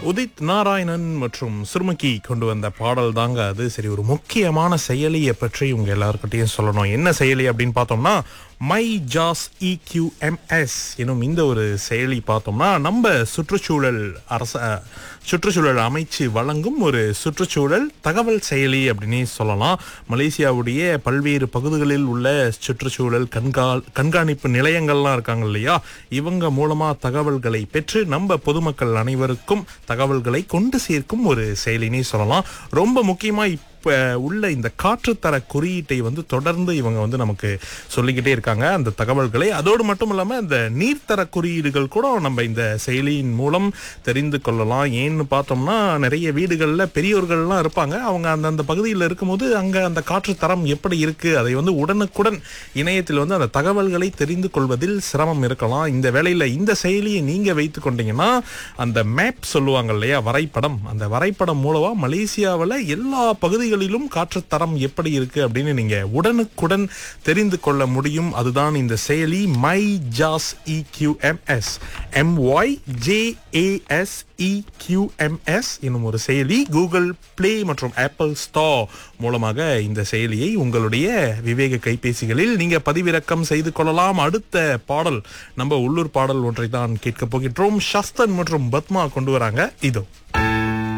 உதித் நாராயணன் மற்றும் சுருமக்கி கொண்டு வந்த பாடல் தாங்க அது சரி ஒரு முக்கியமான செயலியை பற்றி உங்க எல்லாருக்கிட்டையும் சொல்லணும் என்ன செயலி அப்படின்னு பார்த்தோம்னா மை ஜாஸ் இக்யூஎம்எஸ் எனும் இந்த ஒரு செயலி பார்த்தோம்னா நம்ம சுற்றுச்சூழல் அரச சுற்றுச்சூழல் அமைச்சு வழங்கும் ஒரு சுற்றுச்சூழல் தகவல் செயலி அப்படின்னே சொல்லலாம் மலேசியாவுடைய பல்வேறு பகுதிகளில் உள்ள சுற்றுச்சூழல் கண்கா கண்காணிப்பு நிலையங்கள்லாம் இருக்காங்க இல்லையா இவங்க மூலமா தகவல்களை பெற்று நம்ம பொதுமக்கள் அனைவருக்கும் தகவல்களை கொண்டு சேர்க்கும் ஒரு செயலினே சொல்லலாம் ரொம்ப முக்கியமா இப்ப உள்ள இந்த காற்றுத்தர குறியீட்டை வந்து தொடர்ந்து இவங்க வந்து நமக்கு சொல்லிக்கிட்டே இருக்காங்க அந்த தகவல்களை அதோடு மட்டும் இல்லாம இந்த நீர்த்தர குறியீடுகள் கூட நம்ம இந்த செயலியின் மூலம் தெரிந்து கொள்ளலாம் ஏன்னு பார்த்தோம்னா நிறைய வீடுகளில் பெரியோர்கள்லாம் இருப்பாங்க அவங்க அந்தந்த பகுதியில் இருக்கும்போது அங்க அந்த காற்று தரம் எப்படி இருக்கு அதை வந்து உடனுக்குடன் இணையத்தில் வந்து அந்த தகவல்களை தெரிந்து கொள்வதில் சிரமம் இருக்கலாம் இந்த வேளையில இந்த செயலியை நீங்க வைத்துக் கொண்டீங்கன்னா அந்த மேப் சொல்லுவாங்க இல்லையா வரைபடம் அந்த வரைபடம் மூலமா மலேசியாவில் எல்லா பகுதிகளிலும் காற்று தரம் எப்படி இருக்கு அப்படின்னு நீங்க உடனுக்குடன் தெரிந்து கொள்ள முடியும் அதுதான் இந்த செயலி my JAS EQMS MY JAS EQMS என்னும் ஒரு செயலி கூகுள் பிளே மற்றும் ஆப்பிள் ஸ்டோர் மூலமாக இந்த செயலியை உங்களுடைய விவேக கைபேசிகளில் நீங்க பதிவிறக்கம் செய்து கொள்ளலாம் அடுத்த பாடல் நம்ம உள்ளூர் பாடல் ஒன்றை தான் கேட்க போகின்றோம் ஷஸ்தன் மற்றும் பத்மா கொண்டு வராங்க இதோ